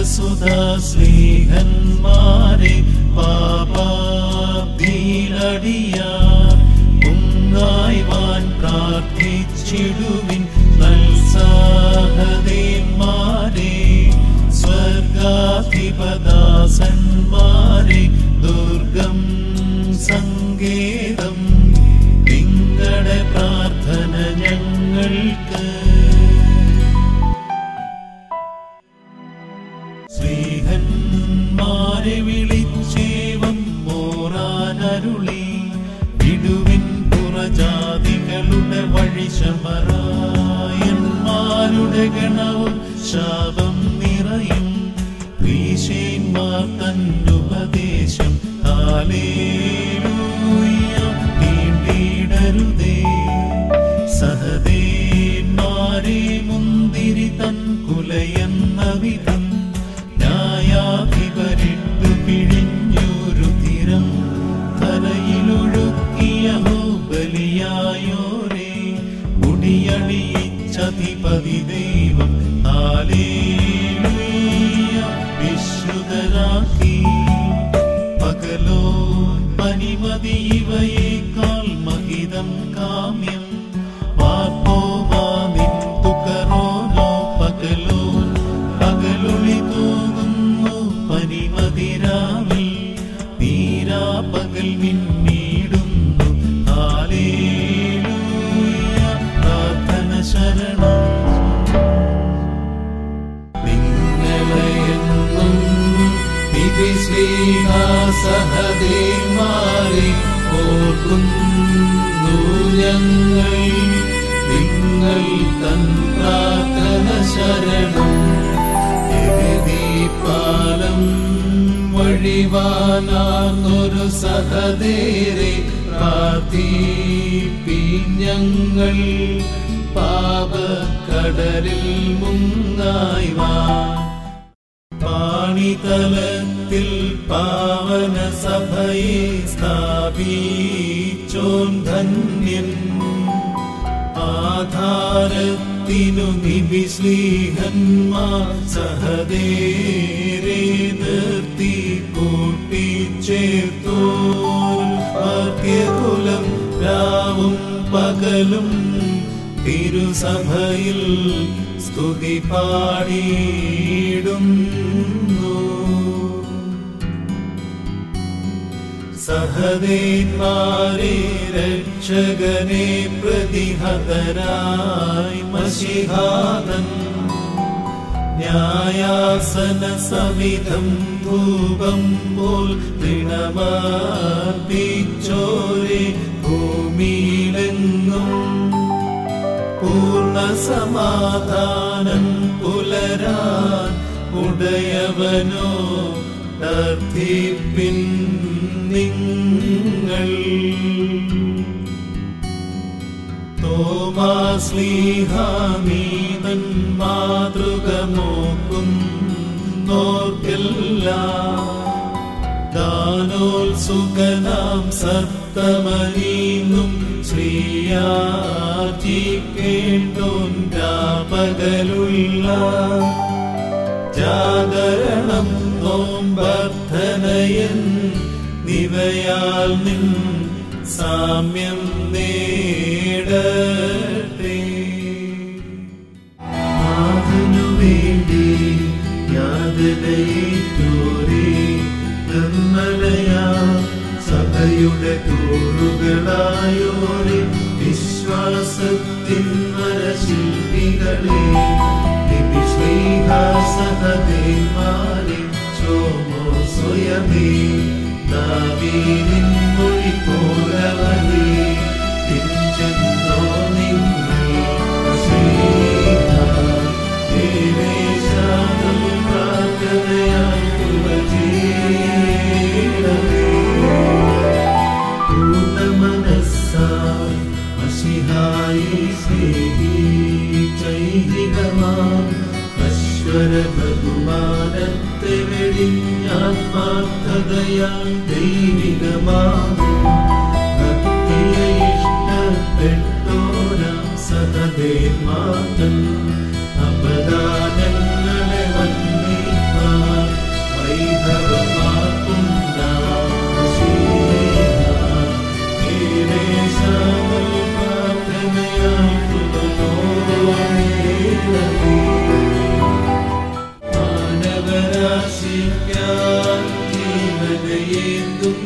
സുധാ സ്നേഹന്മാരെ പാപാബ്ദിയിലടിയാർ മുങ്ങായ്വാൻ പ്രാർത്ഥിച്ചിടുവിൻ നൽസാഹദേന്മാരെ സ്വർഗാധിപദാസന്മാരെ ദുർഗം സങ്കേതം നിങ്ങളുടെ പ്രാർത്ഥന ഞങ്ങൾക്ക് സ്നേഹന്മാരെ വിളിച്ചേവം മോറാനരുളി വിടുവിൻ പുറജാതികളുടെ വഴിശമറായന്മാരുടെ ഗണവും ശാപം നിറയും ഭീഷേന്മാർ തന്നുപദേശം ഹാലേലൂയ തീണ്ടിടരുതേ സഹദേന്മാരെ മുന്തിരി തൻ കുലയെന്ന വിധം ന്യായാധിപരിട്ടു പിഴിഞ്ഞൊരു തിരം തലയിലൊഴുക്കിയ ബലിയായോരേ മുടിയണിയിച്ചധിപതി ദൈവം ഹാലേലൂയ വിശുദ്ധരാക്കി പകലോ പനിമതി ഇവയേക്കാൾ മഹിതം കാമ്യം വാർപ്പോവാ നിൻ തുകറോനോ പകലോ പകലൊളി തൂകുന്നു പനിമതിരാവിൽ നീരാ പകൽ മിന്നീടുന്നു ഹാലേലൂയ പ്രാർത്ഥന ശരണം നിങ്ങളെയെന്നും സഹദേന്മാരെ ഓർക്കുന്നു ഞങ്ങൾ നിങ്ങൾ തൻ പ്രാർത്ഥന ശരണം പാലം വഴിവാനാർന്നൊരു സഹദേരെ പ്രാർത്ഥിപ്പിഞ്ഞങ്ങൾ പാപക്കടലിൽ മുങ്ങായ്വാ പാണിതലത്തിൽ പാവന സഭയെ സ്ഥാപിച്ചോൻ ധന്യൻ ആധാരത്തിനു നിബിശ്ലീഹന്മാർ സഹദേരെ നിർത്തി കൂട്ടിച്ചേർത്തോൽ മധ്യകുലം രാവും പകലും തിരുസഭയിൽ സ്തുതി പാടിയിടുന്നു സഹദേന്മാരെ രക്ഷകനെ പ്രതിഹതരായി മഷിഹാദൻ ന്യായാസന സവിധം ധൂപം പോൽ തൃണമാർപ്പിച്ചോരെ ഭൂമിയിലെങ്ങും പൂർണ്ണ സമാധാനം പുലരാൻ ഉടയവനോ അർത്ഥിപ്പിൻ നിങ്ങൾ തോമാസ്ലീഹാമീതൻ മാതൃക നോക്കുന്നോർക്കെല്ല ദാനോത്സുകനാം സപ്തമനീന്നും ശ്രീയാചിക്കേണ്ടോൻ രാപകലുള്ള ജാഗരണം നോമ്പർത്ഥനയൻ നിവയാൽ നിൻ സാമ്യം നേടട്ടെ നാഥനു വേണ്ടി യാതനയേറ്റോരേ നിർമ്മലയാ സഭയുടെ കൂറുകളായോരെ വിശ്വാസത്തിൻ വരശില്പികളെ സഹദേന്മാരെ ചോമോ സ്വയമേ ദാവീദിൻ മൊഴി പോലവരേ പിഞ്ചെന്നോ നിങ്ങൾ ശ്രീഹ ദേവേശാദം പ്രാർത്ഥനയാൽ ഉപജീവനമേ പൂർണ്ണമനസ്സാൽ മഷിഹായി സ്നേഹിച്ചൈഹികമാം അശ്വര ബഹുമാനത്തെ വെടിഞ്ഞാത്മാർത്ഥതയാൽ ദൈവികമാകും ഭക്തിയെ ഇഷ്ടപ്പെട്ടോരാം സഹദേമാതൻ അപദാനങ്ങളെ വന്ദിപ്പാൻ വൈഭവമാക്കുന്ന മശീഹ, ഏലേശാമൽ പ്രാർത്ഥനയാൽ കൃപതോടേണമേ. മാനവരാശിക്കാൻ ജീവനയേന്തും